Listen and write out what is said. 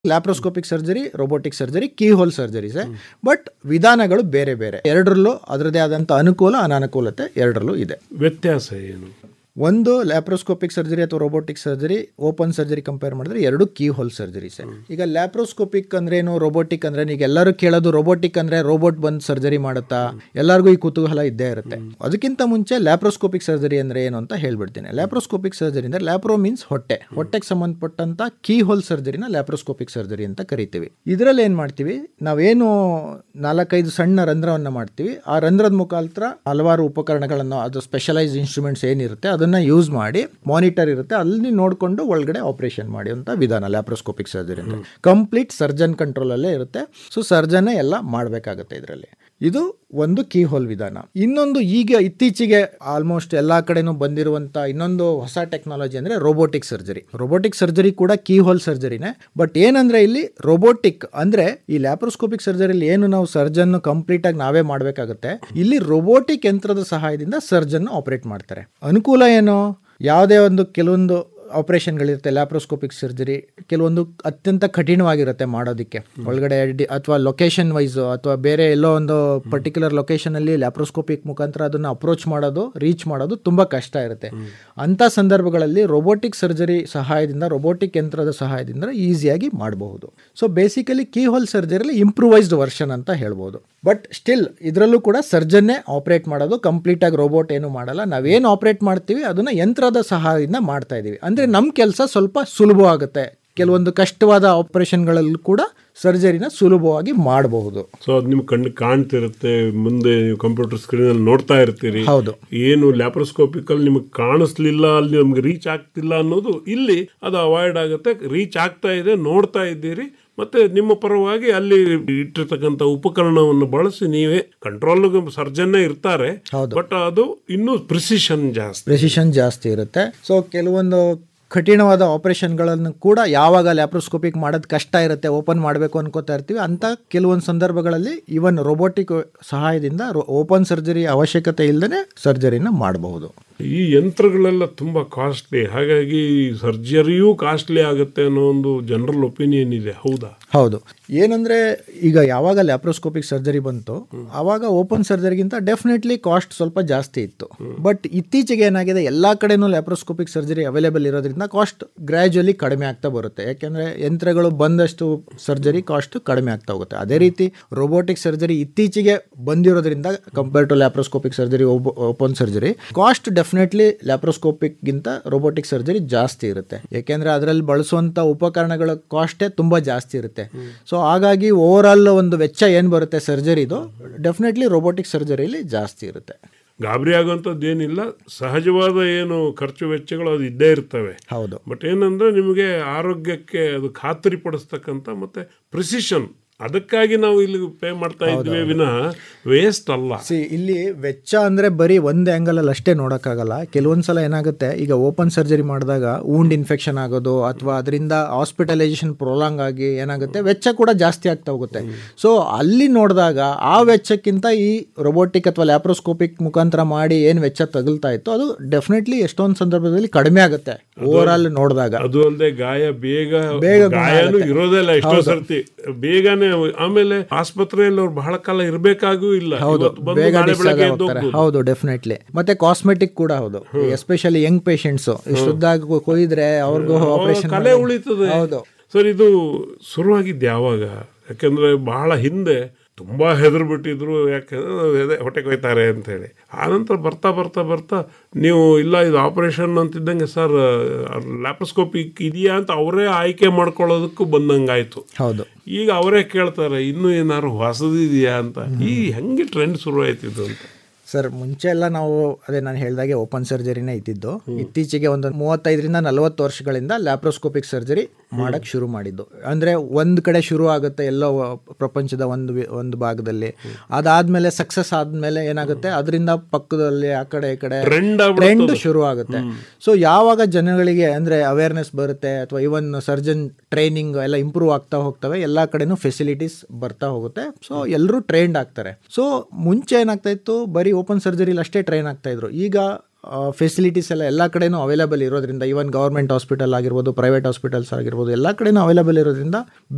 Laparoscopic surgery robotic surgery key hole surgeries but ವಿಧಾನಗಳು ಬೇರೆ ಬೇರೆ ಎರಡರಲ್ಲೂ ಅದರದೇ ಆದಂಥ ಅನುಕೂಲ ಅನಾನುಕೂಲತೆ ಎರಡರಲ್ಲೂ ಇದೆ ವ್ಯತ್ಯಾಸ ಏನು ಒಂದು ಲ್ಯಾಪ್ರೋಸ್ಕೋಪಿಕ್ ಸರ್ಜರಿ ಅಥವಾ robotic surgery open surgery compare ಮಾಡಿದ್ರೆ ಎರಡು ಕೀ ಹೋಲ್ ಸರ್ಜರೀಸ್ ಈಗ ಲ್ಯಾಪ್ರೋಸ್ಕೋಪಿಕ್ ಅಂದ್ರೇನು ರೋಬೋಟಿಕ್ ಅಂದ್ರೆ ಈಗ ಎಲ್ಲರೂ ಕೇಳೋದು ರೋಬೋಟಿಕ್ ಅಂದ್ರೆ ರೋಬೋಟ್ ಬಂದು ಸರ್ಜರಿ ಮಾಡುತ್ತಾ ಎಲ್ಲರಿಗೂ ಈ ಕುತೂಹಲ ಇದ್ದೇ ಇರುತ್ತೆ ಅದಕ್ಕಿಂತ ಮುಂಚೆ ಲ್ಯಾಪ್ರೋಸ್ಕೋಪಿಕ್ ಸರ್ಜರಿ ಅಂದ್ರೆ ಏನು ಅಂತ ಹೇಳ್ಬಿಡ್ತೀನಿ ಲ್ಯಾಪ್ರೋಸ್ಕೋಪಿಕ್ ಸರ್ಜರಿ ಅಂದ್ರೆ ಲ್ಯಾಪ್ರೋ ಮೀನ್ಸ್ ಹೊಟ್ಟೆ ಹೊಟ್ಟೆಗೆ ಸಂಬಂಧಪಟ್ಟಂತ ಕೀ ಹೋಲ್ ಸರ್ಜರಿನ ಲ್ಯಾಪ್ರೋಸ್ಕೋಪಿಕ್ ಸರ್ಜರಿ ಅಂತ ಕರಿತೀವಿ ಇದರಲ್ಲಿ ಏನು ಮಾಡ್ತೀವಿ ನಾವೇನು ನಾಲ್ಕೈದು ಸಣ್ಣ ರಂಧ್ರವನ್ನು ಮಾಡ್ತೀವಿ ಆ ರಂಧ್ರದ ಮುಖಾಂತರ ಹಲವಾರು ಉಪಕರಣಗಳನ್ನು ಅದು ಸ್ಪೆಷಲೈಸ್ ಇನ್ಸ್ಟ್ರೂಮೆಂಟ್ಸ್ ಏನಿರುತ್ತೆ ಅದನ್ನ ಯೂಸ್ ಮಾಡಿ ಮಾನಿಟರ್ ಇರುತ್ತೆ ಅಲ್ಲಿ ನೋಡಿಕೊಂಡು ಒಳಗಡೆ ಆಪರೇಷನ್ ಮಾಡಿ ಅಂತ ವಿಧಾನ ಲ್ಯಾಪ್ರೋಸ್ಕೋಪಿಕ್ ಸರ್ಜರಿ ಅಂತ ಕಂಪ್ಲೀಟ್ ಸರ್ಜನ್ ಕಂಟ್ರೋಲ್ ಅಲ್ಲೇ ಇರುತ್ತೆ ಸೊ ಸರ್ಜನ್ ಎಲ್ಲ ಮಾಡಬೇಕಾಗುತ್ತೆ ಇದರಲ್ಲಿ ಇದು ಒಂದು ಕೀ ಹೋಲ್ ವಿಧಾನ ಇನ್ನೊಂದು ಈಗ ಇತ್ತೀಚೆಗೆ ಆಲ್ಮೋಸ್ಟ್ ಎಲ್ಲಾ ಕಡೆನೂ ಬಂದಿರುವಂತ ಇನ್ನೊಂದು ಹೊಸ ಟೆಕ್ನಾಲಜಿ ಅಂದ್ರೆ ರೋಬೋಟಿಕ್ ಸರ್ಜರಿ ರೋಬೋಟಿಕ್ ಸರ್ಜರಿ ಕೂಡ ಕೀ ಹೋಲ್ ಸರ್ಜರಿನೇ ಬಟ್ ಏನಂದ್ರೆ ಇಲ್ಲಿ ರೋಬೋಟಿಕ್ ಅಂದ್ರೆ ಈ ಲ್ಯಾಪ್ರೋಸ್ಕೋಪಿಕ್ ಸರ್ಜರಿಲಿ ಏನು ನಾವು ಸರ್ಜನ್ ಕಂಪ್ಲೀಟ್ ಆಗಿ ನಾವೇ ಮಾಡಬೇಕಾಗುತ್ತೆ ಇಲ್ಲಿ ರೋಬೋಟಿಕ್ ಯಂತ್ರದ ಸಹಾಯದಿಂದ ಸರ್ಜನ್ ಆಪರೇಟ್ ಮಾಡ್ತಾರೆ ಅನುಕೂಲ ಏನು ಯಾವುದೇ ಒಂದು ಕೆಲವೊಂದು ಆಪರೇಷನ್ಗಳಿರುತ್ತೆ ಲ್ಯಾಪ್ರೋಸ್ಕೋಪಿಕ್ ಸರ್ಜರಿ ಕೆಲವೊಂದು ಅತ್ಯಂತ ಕಠಿಣವಾಗಿರುತ್ತೆ ಮಾಡೋದಕ್ಕೆ ಒಳಗಡೆ ಅಥವಾ ಲೊಕೇಶನ್ ವೈಸ್ ಅಥವಾ ಬೇರೆ ಎಲ್ಲೋ ಒಂದು ಪರ್ಟಿಕ್ಯುಲರ್ ಲೊಕೇಶನ್ ಅಲ್ಲಿ ಲ್ಯಾಪ್ರೋಸ್ಕೋಪಿಕ್ ಮುಖಾಂತರ ಅದನ್ನ ಅಪ್ರೋಚ್ ಮಾಡೋದು ರೀಚ್ ಮಾಡೋದು ತುಂಬಾ ಕಷ್ಟ ಇರುತ್ತೆ ಅಂತ ಸಂದರ್ಭಗಳಲ್ಲಿ ರೋಬೋಟಿಕ್ ಸರ್ಜರಿ ಸಹಾಯದಿಂದ ರೋಬೋಟಿಕ್ ಯಂತ್ರದ ಸಹಾಯದಿಂದ ಈಸಿಯಾಗಿ ಮಾಡಬಹುದು ಸೊ ಬೇಸಿಕಲಿ ಕೀ ಹೋಲ್ ಸರ್ಜರಿಲಿ ಇಂಪ್ರೂವೈಸ್ಡ್ ವರ್ಷನ್ ಅಂತ ಹೇಳ್ಬೋದು ಬಟ್ ಸ್ಟಿಲ್ ಇದರಲ್ಲೂ ಕೂಡ ಸರ್ಜನ್ನೇ ಆಪರೇಟ್ ಮಾಡೋದು ಕಂಪ್ಲೀಟ್ ಆಗಿ ರೋಬೋಟ್ ಏನು ಮಾಡಲ್ಲ ನಾವೇನು ಆಪರೇಟ್ ಮಾಡ್ತೀವಿ ಅದನ್ನ ಯಂತ್ರದ ಸಹಾಯದಿಂದ ಮಾಡ್ತಾ ಇದೀವಿ ಅಂದ್ರೆ ನಮ್ಮ ಕೆಲಸ ಸ್ವಲ್ಪ ಸುಲಭವಾಗುತ್ತೆ ಕೆಲವೊಂದು ಕಷ್ಟವಾದ ಆಪರೇಷನ್ಗಳಲ್ಲೂ ಕೂಡ ಸರ್ಜರಿನ ಸುಲಭವಾಗಿ ಮಾಡಬಹುದು ಸೊ ಅದು ನಿಮ್ ಕಣ್ಣು ಕಾಣ್ತಿರುತ್ತೆ ಮುಂದೆ ನೀವು ಕಂಪ್ಯೂಟರ್ ಸ್ಕ್ರೀನ್ ಅಲ್ಲಿ ನೋಡ್ತಾ ಇರ್ತೀರಿ ಹೌದು ಏನು ಲ್ಯಾಪ್ರೋಸ್ಕೋಪಿಕ್ ಅಲ್ಲಿ ನಿಮಗೆ ಕಾಣಿಸ್ಲಿಲ್ಲ ಅಲ್ಲಿ ನಮ್ಗೆ ರೀಚ್ ಆಗ್ತಿಲ್ಲ ಅನ್ನೋದು ಇಲ್ಲಿ ಅದು ಅವಾಯ್ಡ್ ಆಗುತ್ತೆ ರೀಚ್ ಆಗ್ತಾ ಇದೆ ನೋಡ್ತಾ ಇದ್ದೀರಿ ಮತ್ತೆ ನಿಮ್ಮ ಪರವಾಗಿ ಅಲ್ಲಿ ಇಟ್ಟಿರ್ತಕ್ಕಂಥ ಉಪಕರಣವನ್ನು ಬಳಸಿ ನೀವೇ ಕಂಟ್ರೋಲ್ ಸರ್ಜನ್ನೇ ಇರ್ತಾರೆ ಹೌದು. ಬಟ್ ಅದು ಇನ್ನೂ ಪ್ರಿಸಿಷನ್ ಜಾಸ್ತಿ ಪ್ರೆಸಿಷನ್ ಜಾಸ್ತಿ ಇರುತ್ತೆ ಸೊ ಕೆಲವೊಂದು ಕಠಿಣವಾದ ಆಪರೇಷನ್ಗಳನ್ನು ಕೂಡ ಯಾವಾಗ ಲ್ಯಾಪ್ರೋಸ್ಕೋಪಿಕ್ ಮಾಡೋದು ಕಷ್ಟ ಇರುತ್ತೆ ಓಪನ್ ಮಾಡಬೇಕು ಅನ್ಕೋತಾ ಇರ್ತೀವಿ ಅಂತ ಕೆಲವೊಂದು ಸಂದರ್ಭಗಳಲ್ಲಿ ಇವನ್ ರೋಬೋಟಿಕ್ ಸಹಾಯದಿಂದ ಓಪನ್ ಸರ್ಜರಿ ಅವಶ್ಯಕತೆ ಇಲ್ಲದೇ ಸರ್ಜರಿನ ಮಾಡಬಹುದು ಈ ಯಂತ್ರಗಳೆಲ್ಲ ತುಂಬಾ ಕಾಸ್ಟ್ಲಿ ಹಾಗಾಗಿ ಸರ್ಜರಿಯೂ ಕಾಸ್ಟ್ಲಿ ಆಗುತ್ತೆ ಅನ್ನೋ ಒಂದು ಜನರಲ್ ಒಪಿನಿಯನ್ ಇದೆ ಹೌದಾ ಹೌದು ಏನಂದ್ರೆ ಈಗ ಯಾವಾಗ ಲ್ಯಾಪ್ರೋಸ್ಕೋಪಿಕ್ ಸರ್ಜರಿ ಬಂತು ಆವಾಗ ಓಪನ್ ಸರ್ಜರಿಗಿಂತ ಡೆಫಿನೆಟ್ಲಿ ಕಾಸ್ಟ್ ಸ್ವಲ್ಪ ಜಾಸ್ತಿ ಇತ್ತು ಬಟ್ ಇತ್ತೀಚೆಗೆ ಏನಾಗಿದೆ ಎಲ್ಲಾ ಕಡೆನೂ ಲ್ಯಾಪ್ರೋಸ್ಕೋಪಿಕ್ ಸರ್ಜರಿ ಅವೈಲೇಬಲ್ ಇರೋದ್ರಿಂದ ಕಾಸ್ಟ್ ಗ್ರ್ಯಾಜುಯಲಿ ಕಡಿಮೆ ಆಗ್ತಾ ಬರುತ್ತೆ ಯಾಕೆಂದ್ರೆ ಯಂತ್ರಗಳು ಬಂದಷ್ಟು ಸರ್ಜರಿ ಕಾಸ್ಟ್ ಕಡಿಮೆ ಆಗ್ತಾ ಹೋಗುತ್ತೆ ಅದೇ ರೀತಿ ರೋಬೋಟಿಕ್ ಸರ್ಜರಿ ಇತ್ತೀಚೆಗೆ ಬಂದಿರೋದ್ರಿಂದ compare to laparoscopic surgery open surgery cost definitely laparoscopic ಗಿಂತ ರೋಬೋಟಿಕ್ ಸರ್ಜರಿ ಜಾಸ್ತಿ ಇರುತ್ತೆ ಯಾಕೆಂದ್ರೆ ಅದರಲ್ಲಿ ಬಳಸುವಂತ ಉಪಕರಣಗಳ ಕಾಸ್ಟೇ ತುಂಬಾ ಜಾಸ್ತಿ ಇರುತ್ತೆ ಸೊ ಹಾಗಾಗಿ ಓವರ್ ಆಲ್ ಒಂದು ವೆಚ್ಚ ಏನ್ ಬರುತ್ತೆ ಸರ್ಜರಿದು ಡೆಫಿನೆಟ್ಲಿ ರೋಬೋಟಿಕ್ ಸರ್ಜರಿಲಿ ಜಾಸ್ತಿ ಇರುತ್ತೆ ಗಾಬರಿ ಆಗುವಂಥದ್ದು ಏನಿಲ್ಲ ಸಹಜವಾದ ಏನು ಖರ್ಚು ವೆಚ್ಚಗಳು ಅದು ಇದ್ದೇ ಇರ್ತವೆ ಹೌದು ಬಟ್ ಏನಂದ್ರೆ ನಿಮಗೆ ಆರೋಗ್ಯಕ್ಕೆ ಅದು ಖಾತರಿ ಪಡಿಸ್ತಕ್ಕಂಥ ಮತ್ತೆ ಪ್ರಿಸಿಷನ್ ಅದಕ್ಕಾಗಿ ನಾವು ಇಲ್ಲಿ ಪೇ ಮಾಡ್ತಾ ಇದ್ವಿ ವಿನಃ ವೇಸ್ಟ್ ಅಲ್ಲ ಸಿ ಇಲ್ಲಿ ವೆಚ್ಚ ಅಂದ್ರೆ ಬರೀ ಒಂದ್ ಆಂಗಲ್ ಅಲ್ಲಿ ಅಷ್ಟೇ ನೋಡಕ್ಕಾಗಲ್ಲ ಕೆಲವೊಂದ್ಸಲ ಏನಾಗುತ್ತೆ ಈಗ ಓಪನ್ ಸರ್ಜರಿ ಮಾಡಿದಾಗ ವೂಂಡ್ ಇನ್ಫೆಕ್ಷನ್ ಆಗೋದು ಅಥವಾ ಅದರಿಂದ ಹಾಸ್ಪಿಟಲೈಸೇಷನ್ ಪ್ರೊಲಾಂಗ್ ಆಗಿ ಏನಾಗುತ್ತೆ ವೆಚ್ಚ ಕೂಡ ಜಾಸ್ತಿ ಆಗ್ತಾ ಹೋಗುತ್ತೆ ಸೊ ಅಲ್ಲಿ ನೋಡಿದಾಗ ಆ ವೆಚ್ಚಕ್ಕಿಂತ ಈ ರೊಬೋಟಿಕ್ ಅಥವಾ ಲ್ಯಾಪ್ರೋಸ್ಕೋಪಿಕ್ ಮುಖಾಂತರ ಮಾಡಿ ಏನ್ ವೆಚ್ಚ ತಗಲ್ತಾ ಇತ್ತು ಅದು ಡೆಫಿನೆಟ್ಲಿ ಎಷ್ಟೊಂದು ಸಂದರ್ಭದಲ್ಲಿ ಕಡಿಮೆ ಆಗುತ್ತೆ ಓವರ್ ಆಲ್ ನೋಡಿದಾಗ ಅದು ಅಲ್ಲದೆ ಗಾಯ ಬೇಗ ಬೇಗ ಗುಣ ಗಾಯನೂ ಆಗುತ್ತೆ. ಇರೋದಿಲ್ಲ ಎಷ್ಟೋ ಸರ್ತಿ ಬೇಗನೆ ಆಮೇಲೆ ಆಸ್ಪತ್ರೆಯಲ್ಲಿ ಅವ್ರು ಬಹಳ ಕಾಲ ಇರ್ಬೇಕಾಗೂ ಇಲ್ಲ ಹೌದು ಇವತ್ತು ಬಂದು ಬೇಗ ನಾಳೆ discharge ಬೆಳಗ್ಗೆ ಆಗ್ತಾರೆ. ಎದ್ದೋಗ್ಬೋದು. ಹೌದು ಡೆಫಿನೆಟ್ಲಿ ಮತ್ತೆ ಕಾಸ್ಮೆಟಿಕ್ ಕೂಡ ಹೌದು ಎಸ್ಪೆಷಲಿ ಯಂಗ್ ಪೇಷಂಟ್ಸ್ ಇಷ್ಟುದ್ದಾಗ ಕೊಯ್ದ್ರೆ ಅವ್ರಿಗೂ ಆಪರೇಷನ್ ಕಲೆ ಉಳಿತದೆ ಹೌದು ಸರ್ ಇದು ಶುರುವಾಗಿದ್ದು ಯಾವಾಗ ಯಾಕಂದ್ರೆ ಬಹಳ ಹಿಂದೆ ತುಂಬಾ ಹೆದರು ಬಿಟ್ಟಿದ್ರು ಯಾಕಂದ್ರೆ ಎದೆ ಹೊಟ್ಟೆ ಕೊಯ್ತಾರೆ ಅಂತ ಹೇಳಿ ಆನಂತರ ಬರ್ತಾ ಬರ್ತಾ ಬರ್ತಾ ನೀವು ಇಲ್ಲ ಇದು ಆಪರೇಷನ್ ಅಂತಿದ್ದಂಗೆ ಸರ್ ಲ್ಯಾಪ್ರೋಸ್ಕೋಪಿಕ್ ಇದೆಯಾ ಅಂತ ಅವರೇ ಆಯ್ಕೆ ಮಾಡ್ಕೊಳ್ಳೋದಕ್ಕೂ ಬಂದಂಗಾಯ್ತು ಹೌದು ಈಗ ಅವರೇ ಕೇಳ್ತಾರೆ ಇನ್ನೂ ಏನಾದ್ರು ಹೊಸದಿದೆಯಾ ಅಂತ ಈ ಹೆಂಗೆ ಟ್ರೆಂಡ್ ಶುರು ಆಯ್ತಿದ್ದು ಅಂತ ಸರ್ ಮುಂಚೆ ಎಲ್ಲ ನಾವು ಅದೇ ನಾನು ಹೇಳ್ದಾಗೆ ಓಪನ್ ಸರ್ಜರಿನೇ ಇದ್ದಿದ್ದು ಇತ್ತೀಚೆಗೆ ಒಂದು ಮೂವತ್ತೈದರಿಂದ ನಲವತ್ತು ವರ್ಷಗಳಿಂದ ಲ್ಯಾಪ್ರೋಸ್ಕೋಪಿಕ್ ಸರ್ಜರಿ ಮಾಡಕ್ ಶುರು ಮಾಡಿದ್ದು ಅಂದ್ರೆ ಒಂದ್ ಕಡೆ ಶುರು ಆಗುತ್ತೆ ಎಲ್ಲೋ ಪ್ರಪಂಚದ ಒಂದು ವಿ- ಒಂದು ಭಾಗದಲ್ಲಿ ಅದಾದ್ಮೇಲೆ ಸಕ್ಸಸ್ ಆದ್ಮೇಲೆ ಏನಾಗುತ್ತೆ ಅದರಿಂದ ಪಕ್ಕದಲ್ಲಿ ಆ ಕಡೆ ಈ ಕಡೆ ಟ್ರೆಂಡ್ ಟ್ರೆಂಡ್ ಶುರು ಆಗುತ್ತೆ ಸೊ ಯಾವಾಗ ಜನಗಳಿಗೆ ಅಂದ್ರೆ ಅವೇರ್ನೆಸ್ ಬರುತ್ತೆ ಅಥವಾ ಇವನ್ ಸರ್ಜನ್ ಟ್ರೈನಿಂಗ್ ಎಲ್ಲ ಇಂಪ್ರೂವ್ ಆಗ್ತಾ ಹೋಗ್ತವೆ ಎಲ್ಲಾ ಕಡೆನೂ ಫೆಸಿಲಿಟೀಸ್ ಬರ್ತಾ ಹೋಗುತ್ತೆ ಸೊ ಎಲ್ಲರೂ ಟ್ರೈನ್ಡ್ ಆಗ್ತಾರೆ ಸೊ ಮುಂಚೆ ಏನಾಗ್ತಾ ಇತ್ತು ಬರೀ ಓಪನ್ ಸರ್ಜರಿಲಿ ಅಷ್ಟೇ ಟ್ರೈನ್ ಆಗ್ತಾ ಇದ್ರು ಈಗ ಫೆಸಿಲಿಟೀಸ್ ಎಲ್ಲ ಎಲ್ಲ ಕಡೆನೂ ಅವೈಲೇಬಲ್ ಇರೋದ್ರಿಂದ ಈವನ್ ಗೌರ್ಮೆಂಟ್ ಹಾಸ್ಪಿಟಲ್ ಆಗಿರ್ಬೋದು ಪ್ರೈವೇಟ್ ಹಾಸ್ಪಿಟಲ್ಸ್ ಆಗಿರ್ಬೋದು ಎಲ್ಲ ಕಡೆನೂ ಅವೈಲೇಬಲ್ ಇರೋದ್ರಿಂದ